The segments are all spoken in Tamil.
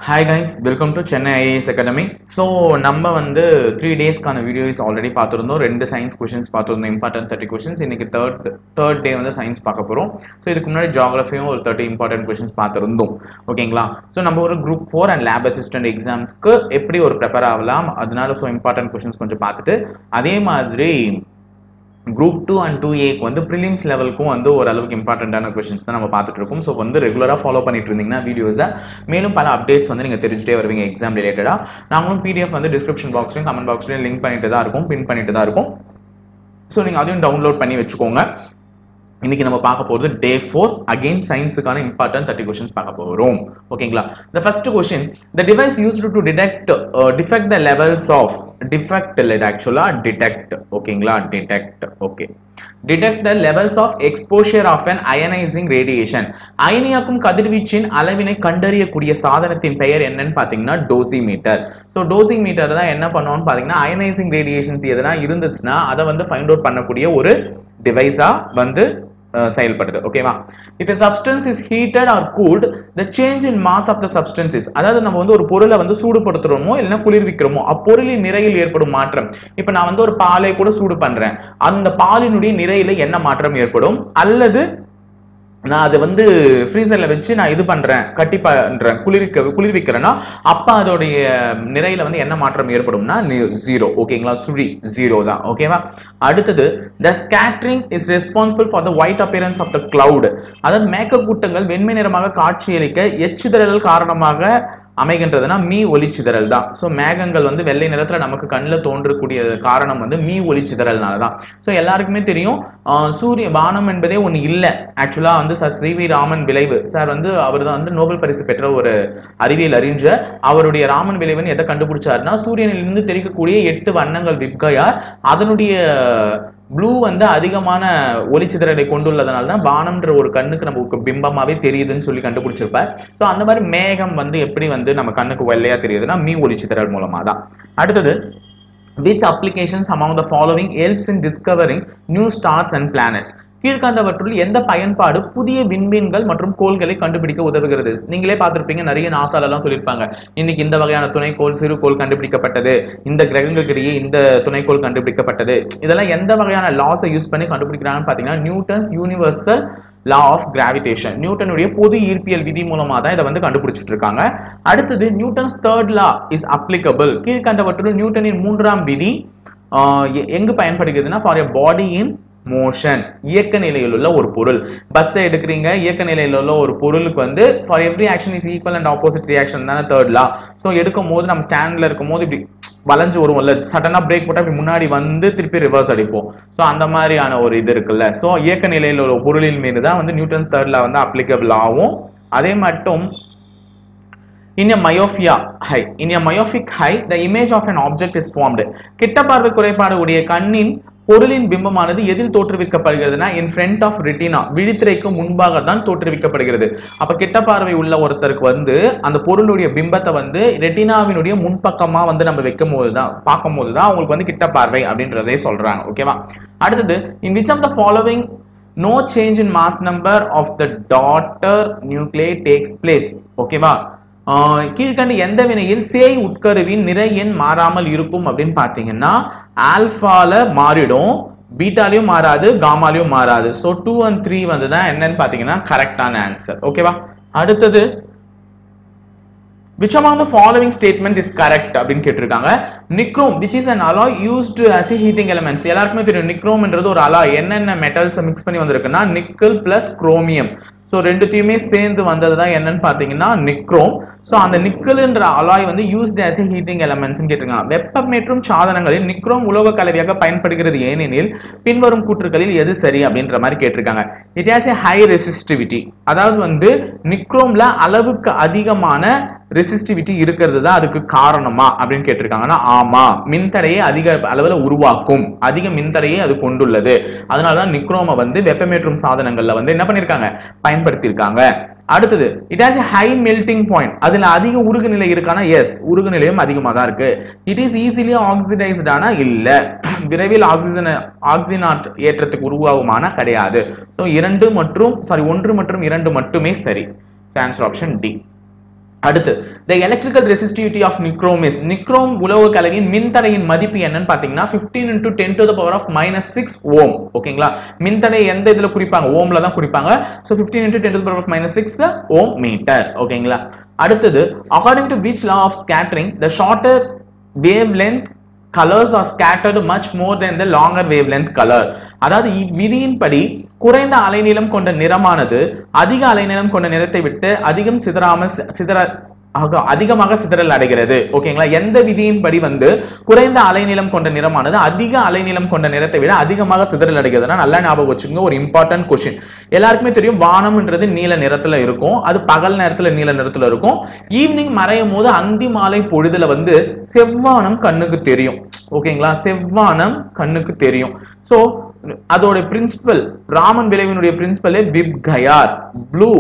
hi guys welcome to Chennai IAS academy so நம்ம வந்து த்ரீ டேஸ்க்கான வீடியோஸ் ஆல்ரெடி பார்த்துருந்தோம் ரெண்டு சயின்ஸ் கொஷின்ஸ் பார்த்துருந்தோம் இம்பார்ட்டன்ட் தேர்ட்டி கொஷின்ஸ் இன்னைக்கு தேர்ட் தேர்ட் டே வந்து சயின்ஸ் பார்க்க போகிறோம் ஸோ இதுக்கு முன்னாடி ஜாகிரஃபியும் ஒரு தேர்ட்டி இம்பார்ட்டன்ட் கொஷின்ஸ் பார்த்துருந்தோம் ஓகேங்களா ஸோ நம்ம ஒரு group four and lab assistant எக்ஸாம்ஸ்க்கு எப்படி ஒரு ப்ரிப்பேர் ஆகலாம் அதனால ஸோ இம்பார்ட்டன்ட் கொஷின்ஸ் கொஞ்சம் பார்த்துட்டு அதே மாதிரி குரூப் டூ அண்ட் டூ ஏக்கு வந்து ப்ரிலிம்ஸ் லெவலுக்கும் வந்து ஓரளவுக்கு இம்பார்ட்டண்ட்டான கொஷின்ஸ் தான் நம்ம பார்த்துட்டு இருக்கோம் ஸோ வந்து ரெகுலராக ஃபாலோ பண்ணிட்டு இருந்தீங்கன்னா வீடியோஸை மேலும் பல அப்டேட்ஸ் வந்து நீங்கள் தெரிஞ்சுட்டே வருவீங்க எக்ஸாம் ரிலேட்டடாக நாங்களும் பிடிஎஃப் வந்து டிஸ்கிரிப்ஷன் பாக்ஸ்லையும் கமெண்ட் பாக்ஸ்லையும் லிங்க் பண்ணிட்டு தான் இருக்கும் பின் பண்ணிட்டு தான் இருக்கும் ஸோ நீங்கள் அதையும் டவுன்லோட் பண்ணி வச்சுக்கோங்க இன்னைக்கு நம்ம பார்க்க போகிறது டே ஃபோர் அகைன் சயின்ஸுக்கான இம்பார்ட்டன்ட் தேர்ட்டி கொஸ்டின்ஸ் பார்க்க போகிறோம் ஓகேங்களா the first question the device used to detect defect the levels of defect இல்லை ஆக்சுவலா டிடெக்ட் ஓகேங்களா detect okay detect the levels of exposure of an ionizing radiation அயனியாக்கும் கதிர்வீச்சின் அளவினை கண்டறியக்கூடிய சாதனத்தின் பெயர் என்னன்னு பார்த்தீங்கன்னா டோசிமீட்டர் ஸோ டோசிங் மீட்டர் தான் என்ன பண்ணுவோம்னு பார்த்தீங்கன்னா அயனைசிங் ரேடியேஷன்ஸ் எதனா இருந்துச்சுன்னா அதை வந்து ஃபைண்ட் அவுட் பண்ணக்கூடிய ஒரு டிவைஸா வந்து செயல்படுது ஓகேவா if a substance is heated or cooled the change in mass of the substance is அதாவது நம்ம வந்து ஒரு பொருளை வந்து சூடுபடுத்துறோமோ இல்லைன்னா குளிர்விக்கிறோமோ அப்பொருளின் நிறையில் ஏற்படும் மாற்றம் இப்போ நான் வந்து ஒரு பாலை கூட சூடு பண்றேன் அந்த பாலினுடைய நிறையில என்ன மாற்றம் ஏற்படும் அல்லது நான் அதை வந்து ஃப்ரீசரில் வச்சு நான் இது பண்ணுறேன் கட்டி பண்ணுறேன் குளிர்விக்க குளிர்விக்கிறேன்னா அப்போ அதோடைய நிறையில வந்து என்ன மாற்றம் ஏற்படும்னா ஜீரோ ஓகேங்களா சுழி ஜீரோ தான் ஓகேவா அடுத்தது the scattering is responsible for the white appearance of the cloud அதாவது மேகக்கூட்டங்கள் வெண்மை நிறமாக காட்சியளிக்க எச்சுதறல் காரணமாக அமைகின்றதுனா மீ ஒளிச்சிதறல் தான் ஸோ மேகங்கள் வந்து வெள்ளை நிறத்தில் நமக்கு கண்ணில் தோன்றக்கூடிய காரணம் வந்து மீ ஒளிச்சிதறல்னால தான் ஸோ எல்லாருக்குமே தெரியும் சூரிய வானம் என்பதே ஒன்று இல்லை ஆக்சுவலாக வந்து சார் சி வி ராமன் விளைவு சார் வந்து அவர் தான் வந்து நோபல் பரிசு பெற்ற ஒரு அறிவியல் அறிஞர் அவருடைய ராமன் விளைவுன்னு எதை கண்டுபிடிச்சாருன்னா சூரியனிலிருந்து தெரிவிக்கக்கூடிய எட்டு வண்ணங்கள் விப்கையார் அதனுடைய ப்ளூ வந்து அதிகமான ஒளிச்சிதறலை கொண்டுள்ளதுனால தான் வானம்ன்ற ஒரு கண்ணுக்கு நமக்கு பிம்பமாவே தெரியுதுன்னு சொல்லி கண்டுபிடிச்சிருப்பார் ஸோ அந்த மாதிரி மேகம் வந்து எப்படி வந்து நம்ம கண்ணுக்கு வெள்ளையா தெரியுதுன்னா மீ ஒளிச்சிதறல் மூலமா தான் அடுத்தது which applications among the following helps in discovering new stars and planets கீழ்கண்டவற்றுள் எந்த பயன்பாடு புதிய விண்மீன்கள் மற்றும் கோள்களை கண்டுபிடிக்க உதவுகிறது நீங்களே பார்த்திருப்பீங்க நிறைய நாசால எல்லாம் சொல்லியிருப்பாங்க இன்னைக்கு இந்த வகையான துணைக்கோள் சிறுகோள் கண்டுபிடிக்கப்பட்டது இந்த கிரகங்களுக்கிடையே இந்த துணைக்கோள் கண்டுபிடிக்கப்பட்டது இதெல்லாம் எந்த வகையான லாஸை யூஸ் பண்ணி கண்டுபிடிக்கிறாங்கன்னு பார்த்தீங்கன்னா Newton's universal law of gravitation நியூட்டனுடைய பொது ஈர்ப்பியல் விதி மூலமா தான் இதை வந்து கண்டுபிடிச்சிட்டு இருக்காங்க அடுத்தது Newton's third law is applicable கீழ்கண்டவற்றுள் நியூட்டனின் மூன்றாம் விதி எங்கு பயன்படுகிறதுனா for a body in motion இயக்க நிலையில் உள்ள ஒரு பொருள் பஸ்ஸை எடுக்கிறீங்க இயக்க நிலையில் உள்ள ஒரு பொருளுக்கு வந்து for every action is equal and opposite reaction தானே தேர்ட் லா ஸோ எடுக்கும் போது நம்ம ஸ்டாண்ட்ல இருக்கும் போது இப்படி வளைஞ்சு வருவோம்ல சடனாக பிரேக் போட்டால் இப்படி முன்னாடி வந்து திருப்பி ரிவர்ஸ் அடிப்போம் ஸோ அந்த மாதிரியான ஒரு இது இருக்குல்ல ஸோ இயக்க நிலையில் உள்ள பொருளின் மீது தான் வந்து நியூட்டன் தேர்ட் லா வந்து அப்ளிகபிள் ஆகும் அதே மட்டும் in a myopia eye in a myopic eye the image of an object is formed கிட்ட பார்வை குறைபாடு உடைய கண்ணின் பொருளின் பிம்பமானது எதில் தோற்றுவிக்கப்படுகிறதுனா இன் ஃப்ரண்ட் ஆஃப் ரெட்டினா விழித்திரைக்கு முன்பாக தான் தோற்றுவிக்கப்படுகிறது அப்ப கிட்ட பார்வை உள்ள ஒருத்தருக்கு வந்து அந்த பொருளுடைய பிம்பத்தை வந்து ரெட்டினாவினுடைய முன்பக்கமா வந்து நம்ம வைக்கும் போது தான் பார்க்கும் போது தான் அவங்களுக்கு வந்து கிட்ட பார்வை அப்படின்றதே சொல்றாங்க ஓகேவா அடுத்தது in which of the following no change in mass number of the daughter nuclei takes place ஓகேவா கீழ்கண்டு எந்த வினையில் சேய் உட்கருவின் நிறை எண் மாறாமல் இருக்கும் அப்படின்னு பார்த்தீங்கன்னா ஆல்பால மாறிடும் பீட்டாலையும் மாறாது காமாலையும் மாறாது ஸோ டூ அண்ட் த்ரீ வந்து தான் என்னன்னு பார்த்தீங்கன்னா கரெக்டான ஆன்சர் ஓகேவா அடுத்தது which among the following statement is correct அப்படின்னு கேட்டிருக்காங்க nichrome which is an alloy used as a heating elements எல்லாருக்குமே தெரியும் நிக்ரோம்ன்றது ஒரு அலாய் என்னென்ன மெட்டல்ஸ் மிக்ஸ் பண்ணி வந்திருக்குன்னா நிக்கல் பிளஸ் குரோமியம் ஸோ ரெண்டுத்தையுமே சேர்ந்து வந்தது தான் என்னன்னு பார்த்தீங்கன்னா நிக்ரோம் ஸோ அந்த நிக்கல்ன்ற அலாய் வந்து used as a heating elements கேட்டிருக்காங்க வெப்பமேற்றும் சாதனங்களில் நிக்ரோம் உலோக கலவையாக பயன்படுகிறது ஏனெனில் பின்வரும் கூற்றுகளில் எது சரி அப்படின்ற மாதிரி கேட்டிருக்காங்க it has a high resistivity அதாவது வந்து நிக்ரோம்ல அளவுக்கு அதிகமான ரெசிஸ்டிவிட்டி இருக்கிறது தான் அதுக்கு காரணமா அப்படின்னு கேட்டிருக்காங்கன்னா ஆமா மின்தடையை அதிக அளவில் உருவாக்கும் அதிக மின்தடையை அது கொண்டுள்ளது அதனாலதான் நிக்ரோமை வந்து வெப்பமேற்றும் சாதனங்கள்ல வந்து என்ன பண்ணிருக்காங்க பயன்படுத்தியிருக்காங்க அடுத்தது it has high melting point அதுல அதிக உருகு நிலை இருக்கானா எஸ் உருகு நிலையும் அதிகமாக தான் இருக்கு இட் இஸ் ஈஸிலி ஆக்சிடைஸ்டானா இல்ல விரைவில் ஆக்சிஜன் ஆக்சிஜனாட் ஏற்றத்துக்கு உருவாகுமானா கிடையாது ஸோ இரண்டு மற்றும் சாரி ஒன்று மற்றும் இரண்டு மட்டுமே சரி ஆன்சர் ஆப்ஷன் டி அடுத்து the electrical resistivity of nichrome is nichrome உலோக கலவையின் மின்தடையின் மதிப்பு என்னன்னு பாத்தீங்கன்னா 15 into 10 to the power of minus 6 ஓம் ஓகேங்களா மின்தடை எந்த இதுல குறிப்பாங்க ஓம்ல தான் குறிப்பாங்க so 15 into 10 to the power of minus 6 ohm meter ஓகேங்களா அடுத்தது according to which law of scattering the shorter wavelength colors are scattered much more than the longer wavelength color அதாவது இவ்விதியின்படி குறைந்த அலைநீளம் கொண்ட நிறமானது அதிக அலைநீளம் கொண்ட நிறத்தை விட்டு அதிகம் சிதறாமல் சி- சிதற ஆக- அதிகமாக சிதறல் அடைகிறது ஓகேங்களா எந்த விதியின்படி வந்து குறைந்த அலைநீளம் கொண்ட நிறமானது அதிக அலைநீளம் கொண்ட நிறத்தை விட அதிகமாக சிதறல் அடைகிறதுனா நல்லா ஞாபகம் வச்சுக்கோங்க ஒரு இம்பார்ட்டன்ட் கொஸ்டின் எல்லாருக்குமே தெரியும் வானம்ன்றது நீல நிறத்துல இருக்கும் அது பகல் நேரத்துல நீல நிறத்துல இருக்கும் ஈவினிங் மறையும் போது அந்தி மாலை பொழுதுல வந்து செவ்வானம் கண்ணுக்கு தெரியும் ஓகேங்களா செவ்வானம் கண்ணுக்கு தெரியும் சோ அதோட பிரின்சிபல் ராமன் விளைவினுடைய பிரின்சிபலே விப் கயார் ப்ளூ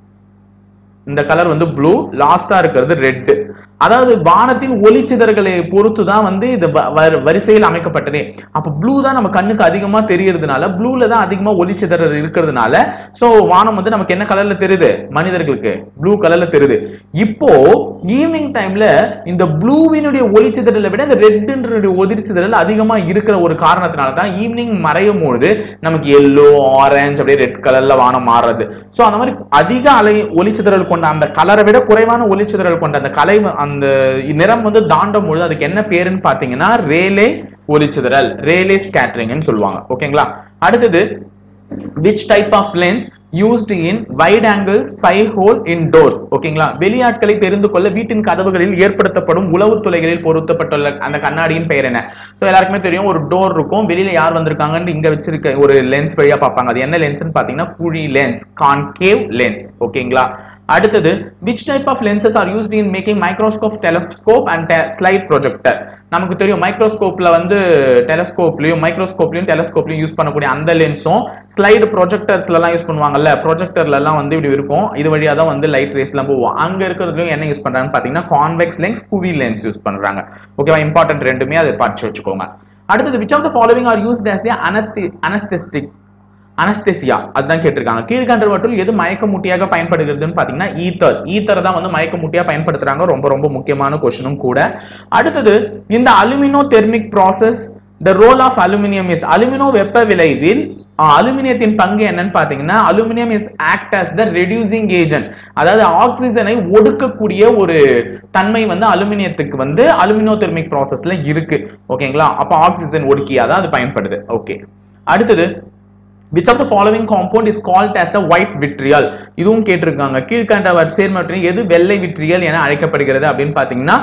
இந்த கலர் வந்து ப்ளூ லாஸ்டா இருக்கிறது ரெட் அதாவது வானத்தின் ஒளிச்சிதறல்களை பொறுத்து தான் வந்து இது வ- வ- வரிசையில் அமைக்கப்பட்டதே அப்ப ப்ளூ தான் நம்ம கண்ணுக்கு அதிகமா தெரியறதுனால ப்ளூல தான் அதிகமா ஒளிச்சிதறல் இருக்கிறதுனால சோ வானம் வந்து நமக்கு என்ன கலர்ல தெரியுது மனிதர்களுக்கு ப்ளூ கலர்ல தெரியுது இப்போ ஈவினிங் டைம்ல இந்த ப்ளூவினுடைய ஒளிச்சிதறலை விட இந்த ரெட்ன்ற ஒளிச்சிதறல் அதிகமா இருக்கிற ஒரு காரணத்தினால தான் ஈவினிங் மறையும் பொழுது நமக்கு எல்லோ ஆரஞ்சு அப்படியே ரெட் கலர்ல வானம் மாறுறது சோ அந்த மாதிரி அதிக அலை ஒளிச்சிதறல் கொண்ட அந்த கலரை விட குறைவான ஒளிச்சிதறல் கொண்ட அந்த கலை அந்த நிறம் வந்து தாண்டும் பொழுது அதுக்கு என்ன பேருன்னு பாத்தீங்கன்னா ரேலே ஒளிச்சிதறல் ரேலே ஸ்கேட்டரிங்னு சொல்லுவாங்க ஓகேங்களா அடுத்தது which type of lens used in wide angle spy hole indoors ஓகேங்களா வெளியாட்களை தெரிந்து கொள்ள வீட்டின் கதவுகளில் ஏற்படுத்தப்படும் உளவு துளைகளில் பொருத்தப்பட்டுள்ள அந்த கண்ணாடியின் பெயர் என்ன சோ எல்லாருக்குமே தெரியும் ஒரு டோர் இருக்கும் வெளியில யார் வந்திருக்காங்கன்னு இங்க வச்சிருக்க ஒரு லென்ஸ் வழியா பார்ப்பாங்க அது என்ன லென்ஸ்னு பாத்தீங்கன்னா குழி லென்ஸ் கான்கேவ் லென்ஸ் ஓகேங்களா அடுத்தது which type of lenses are used in making microscope telescope and te- slide projector நமக்கு தெரியும் மைக்ரோஸ்கோப்ல வந்து டெலஸ்கோப்லயும் மைக்ரோஸ்கோப்லயும் டெலஸ்கோப்லயும் யூஸ் பண்ணக்கூடிய அந்த லென்ஸும் ஸ்லைடு ப்ரொஜெக்டர்ஸ்ல எல்லாம் யூஸ் பண்ணுவாங்கல்ல ப்ரொஜெக்டர்ல எல்லாம் வந்து இப்படி இருக்கும் இது வழியா தான் வந்து லைட் ரேஸ் எல்லாம் போவோம் அங்க இருக்கிறதுலயும் என்ன யூஸ் பண்றாங்கன்னு பாத்தீங்கன்னா கான்வெக்ஸ் லென்ஸ் குவி லென்ஸ் யூஸ் பண்றாங்க ஓகேவா இம்பார்ட்டன்ட் ரெண்டுமே அதை படிச்சு வச்சுக்கோங்க அடுத்தது which of the following are used as the anesthi- anesthetic அனஸ்தெசியா அதுதான் கேட்டிருக்காங்க கீழ்கண்டவற்றுள் எது மயக்கமூட்டியாக பயன்படுகிறதுன்னு பாத்தீங்கன்னா ஈத்தர் ஈத்தர் தான் வந்து மயக்கமூட்டியா பயன்படுத்துறாங்க ரொம்ப ரொம்ப முக்கியமான கொஸ்டினும் கூட அடுத்தது இந்த alumino thermic process the role of aluminium is அலுமினோ வெப்ப விளைவில் அலுமினியத்தின் பங்கு என்னன்னு பாத்தீங்கன்னா aluminium is act as the reducing agent அதாவது ஆக்சிஜனை ஒடுக்கக்கூடிய ஒரு தன்மை வந்து அலுமினியத்துக்கு வந்து அலுமினோ தெர்மிக் ப்ராசஸ்ல இருக்கு ஓகேங்களா அப்ப ஆக்சிஜன் ஒடுக்கியா தான் அது பயன்படுது ஓகே அடுத்தது which of the following compound is called as the white vitriol இதுவும் கேட்டிருக்காங்க கீழ்கண்ட சேர்மற்றின் எது வெள்ளை விட்ரியல் என அழைக்கப்படுகிறது அப்படின்னு பாத்தீங்கன்னா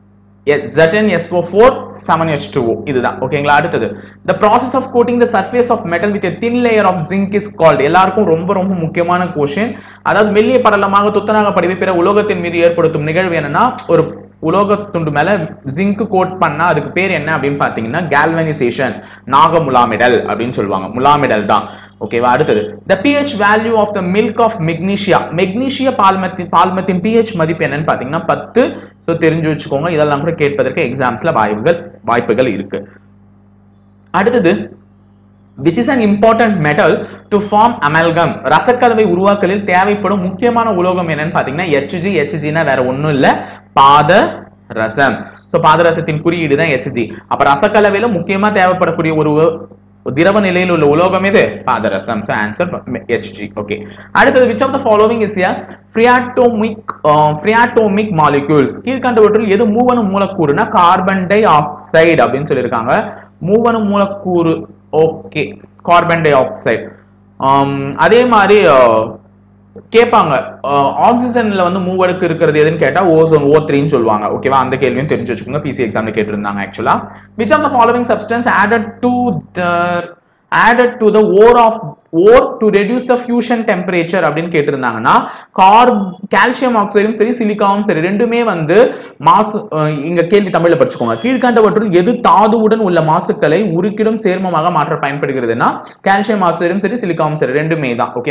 Zn SO4 7H2O இதுதான் ஓகேங்களா அடுத்தது the process of coating the surface of metal with a thin layer of zinc is called எல்லாருக்கும் ரொம்ப ரொம்ப முக்கியமான கொஸ்டின் அதாவது மெல்லிய படலமாக துத்தநாக படிவை பிற உலோகத்தின் மீது ஏற்படுத்தும் நிகழ்வு என்னன்னா ஒரு உலோக துண்டு மேல ஜிங்க் கோட் பண்ணா அதுக்கு பேர் என்ன அப்படின்னு பாத்தீங்கன்னா galvanization நாக முலாமிடல் அப்படின்னு சொல்லுவாங்க முலாமிடல் தான் ஓகேவா அடுத்தது the pH value of the milk of magnesia மெக்னீசிய பால்மத்தின் பால்மத்தின் pH மதிப்பு என்னன்னு பாத்தீங்கன்னா பத்து ஸோ தெரிஞ்சு வச்சுக்கோங்க இதெல்லாம் கூட கேட்பதற்கு எக்ஸாம்ஸ்ல வாய்ப்புகள் வாய்ப்புகள் இருக்கு அடுத்தது which is an important metal to form amalgam ரசக்கலவை உருவாக்கலில் தேவைப்படும் முக்கியமான உலோகம் என்னன்னு பாத்தீங்கன்னா HG HG னா வேற ஒண்ணும் இல்ல பாத ரசம் சோ பாதரசத்தின் குறியீடு தான் HG அப்ப ரசக்கலவையில முக்கியமா தேவைப்படக்கூடிய ஒரு உ- திரவ நிலையில் உள்ள உலோகம் எது பாதரசம் சோ ஆன்சர் HG ஓகே அடுத்தது which of the following is a phreatomic uh, phreatomic molecules கீழ்கண்டவற்றில் எது மூவணு மூலக்கூறுனா கார்பன் டை ஆக்சைடு அப்படின்னு சொல்லியிருக்காங்க மூவணு மூலக்கூறு ஓகே கார்பன் டை ஆக்சைடு அதே மாதிரி அஹ், கேட்பாங்க ஆக்சிஜன்ல வந்து மூவடுக்கு இருக்கிறது எதுன்னு கேட்டா ஓசோன் ஓ த்ரீன்னு சொல்லுவாங்க ஓகேவா அந்த கேள்வியும் தெரிஞ்சு வச்சுக்கோங்க பிசி எக்ஸாம்ல கேட்டிருந்தாங்க actually which of the following substance added to the added to the ore of ore to reduce the fusion temperature அப்படின்னு கேட்டிருந்தாங்கன்னா கார் கால்சியம் ஆக்சைடும் சரி சிலிக்காவும் சரி ரெண்டுமே வந்து மாசு அஹ் இங்க கேள்வி தமிழ்ல படிச்சுக்கோங்க கீழ்கண்டவற்றுள் எது தாதுவுடன் உள்ள மாசுக்களை உருக்கிடும் சேர்மமாக மாற்ற பயன்படுகிறதுனா கால்சியம் ஆக்சைடும் சரி சிலிக்காவும் சரி ரெண்டுமே தான் ஓகேவா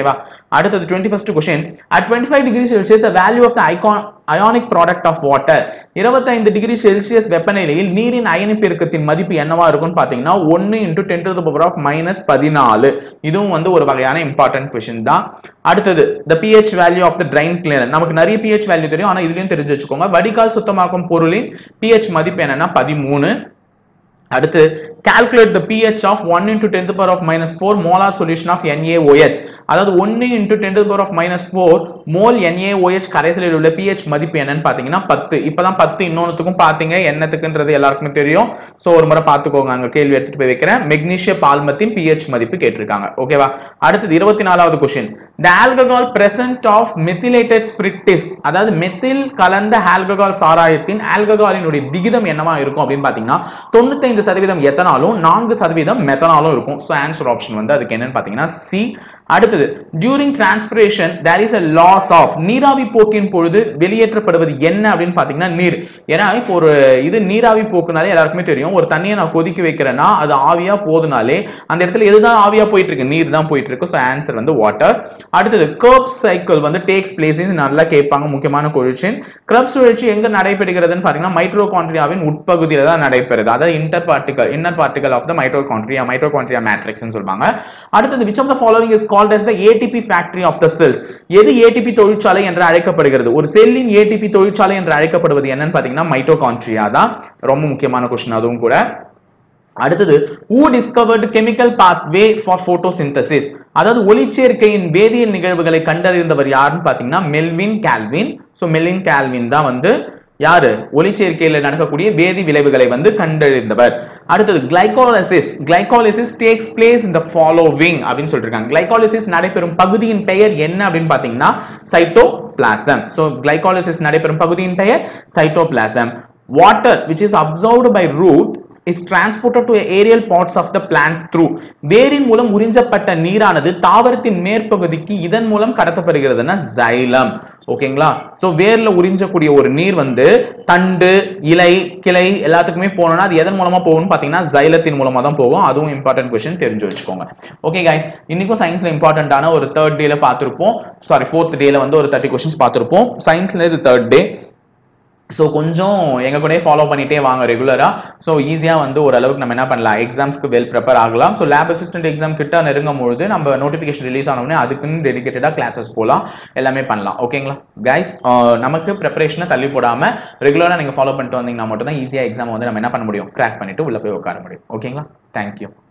அடுத்தது twenty first question at twenty five degree Celsius the value of the icon ionic product of water இருபத்தைந்து டிகிரி செல்சியஸ் வெப்பநிலையில் நீரின் அயனி பெருக்கத்தின் மதிப்பு என்னவா இருக்கும்னு பாத்தீங்கன்னா ஒன்னு into ten to power of minus பதினாலு இதுவும் வந்து ஒரு வகையான இம்பார்ட்டன்ட் கொஸ்டின் தான் அடுத்தது the pH value of the drain cleaner நமக்கு நிறைய பிஹெச் வேல்யூ தெரியும் ஆனா இதுலயும் தெரிஞ்சு வச்சுக்கோங்க வடிகால் சுத்தமாக்கும் பொருளின் பிஹெச் மதிப்பு என்னன்னா பதிமூணு அடுத்து calculate the pH of 1 into 10 to the power of minus 4 molar solution of NaOH அதாவது 1 into 10 to the power of minus 4 mole NaOH கரைசலில் உள்ள pH மதிப்பு என்னன்னு பாத்தீங்கன்னா 10 இப்பதான் 10 இன்னொன்னுத்துக்கும் பாத்தீங்க என்னத்துக்குன்றது எல்லாருக்குமே தெரியும் சோ ஒரு முறை பாத்துக்கோங்க அங்க கேள்வி எடுத்துட்டு போய் வைக்கிறேன் மெக்னீசிய பால்மத்தின் pH மதிப்பு கேட்டிருக்காங்க ஓகேவா அடுத்தது இருபத்தி நாலாவது question the alcohol present of methylated spirit is அதாவது மெத்தில் கலந்த ஆல்கஹால் சாராயத்தின் ஆல்கஹாலினுடைய விகிதம் என்னவா இருக்கும் அப்படின்னு பாத்தீங்கன்னா தொண்ணூத்தைந்து சதவீதம் எத்தனாலும் நான்கு சதவீதம் மெத்தனாலும் இருக்கும் ஸோ ஆன்சர் ஆப்ஷன் வந்து அதுக்கு என்னன்னு பாத்தீங்கன்னா சி அடுத்தது during transpiration there is a loss of நீராவி போக்கின் பொழுது வெளியேற்றப்படுவது என்ன அப்படின்னு பாத்தீங்கன்னா நீர் ஏன்னா இப்போ ஒரு இது நீராவி போக்குனாலே எல்லாருக்குமே தெரியும் ஒரு தண்ணியை நான் கொதிக்க வைக்கிறேன்னா அது ஆவியா போதுனாலே அந்த இடத்துல எதுதான் ஆவியா போயிட்டு இருக்கு நீர் தான் போயிட்டு இருக்கு ஸோ ஆன்சர் வந்து வாட்டர் அடுத்தது கர்ப் சைக்கிள் வந்து டேக்ஸ் பிளேஸ் நல்லா கேட்பாங்க முக்கியமான கொஷின் கிரப் சுழற்சி எங்க நடைபெறுகிறதுன்னு பாத்தீங்கன்னா மைட்ரோகான்ட்ரியாவின் உட்பகுதியில தான் நடைபெறுது அதாவது inter particle inner particle of the mitochondria mitochondria matrix சொல்லுவாங்க அடுத்தது which of the following is called as the ATP factory of the cells எது ATP தொழிற்சாலை என்று அழைக்கப்படுகிறது ஒரு செல்லின் ATP தொழிற்சாலை என்று அழைக்கப்படுவது என்னன்னு பாத்தீங்கன்னா மைட்டோகான்ட்ரியா தான் ரொம்ப முக்கியமான கொஸ்டின் அதுவும் கூட அடுத்தது who discovered chemical pathway for photosynthesis அதாவது ஒளிச்சேர்க்கையின் வேதியியல் நிகழ்வுகளை கண்டறிந்தவர் யாருன்னு பாத்தீங்கன்னா Melvin Calvin so Melvin Calvin தான் வந்து யாரு ஒளிச்சேர்க்கையில நடக்கக்கூடிய வேதி விளைவுகளை வந்து கண்டறிந்தவர் அடுத்தது கிளைகாலிசிஸ் கிளைகாலிசிஸ் டேக்ஸ் பிளேஸ் இந்த ஃபாலோவிங் அப்படின்னு சொல்லிருக்காங்க கிளைகாலிசிஸ் நடைபெறும் பகுதியின் பெயர் என்ன அப்படின்னு பாத்தீங்கன்னா சைட்டோபிளாசம் சோ கிளைகாலிசிஸ் நடைபெறும் பகுதியின் பெயர் cytoplasm water which is absorbed by root is transported to aerial parts of the plant through வேரின் மூலம் உறிஞ்சப்பட்ட நீரானது தாவரத்தின் மேற்பகுதிக்கு இதன் மூலம் கடத்தப்படுகிறதுனா xylem ஓகேங்களா சோ வேர்ல உறிஞ்சக்கூடிய ஒரு நீர் வந்து தண்டு இலை கிளை எல்லாத்துக்குமே போகணும்னா அது எதன் மூலமா போகும்னு பாத்தீங்கன்னா ஜைலத்தின் மூலமா தான் போகும் அதுவும் இம்பார்ட்டன்ட் கொஸ்டின் தெரிஞ்சு வச்சுக்கோங்க ஓகே கைஸ் இன்னைக்கும் சயின்ஸ்ல இம்பார்ட்டன்டான ஒரு தேர்ட் டேல பார்த்திருப்போம் சாரி ஃபோர்த் டேல வந்து ஒரு தேர்ட்டி கொஸ்டின்ஸ் பார்த்திருப்போம் சயின்ஸ்ல இது தேர்ட் டே ஸோ கொஞ்சம் எங்க கூடயே ஃபாலோ பண்ணிட்டே வாங்க ரெகுலரா ஸோ ஈஸியா வந்து ஓரளவுக்கு நம்ம என்ன பண்ணலாம் எக்ஸாம்ஸ்க்கு வெல் ப்ரிப்பேர் ஆகலாம் ஸோ லேப் அசிஸ்டன்ட் எக்ஸாம் கிட்ட நெருங்கும் பொழுது நம்ம நோட்டிஃபிகேஷன் ரிலீஸ் ஆனவுடனே அதுக்குன்னு டெடிகேட்டடா கிளாஸஸ் போகலாம் எல்லாமே பண்ணலாம் ஓகேங்களா கைஸ் நமக்கு ப்ரிப்பரேஷனை தள்ளி போடாம ரெகுலரா நீங்க ஃபாலோ பண்ணிட்டு வந்தீங்கன்னா மட்டும் தான் ஈஸியா எக்ஸாம் வந்து நம்ம என்ன பண்ண முடியும் கிராக் பண்ணிட்டு உள்ள போய் உட்கார முடியும் ஓகேங்களா தேங்க்யூ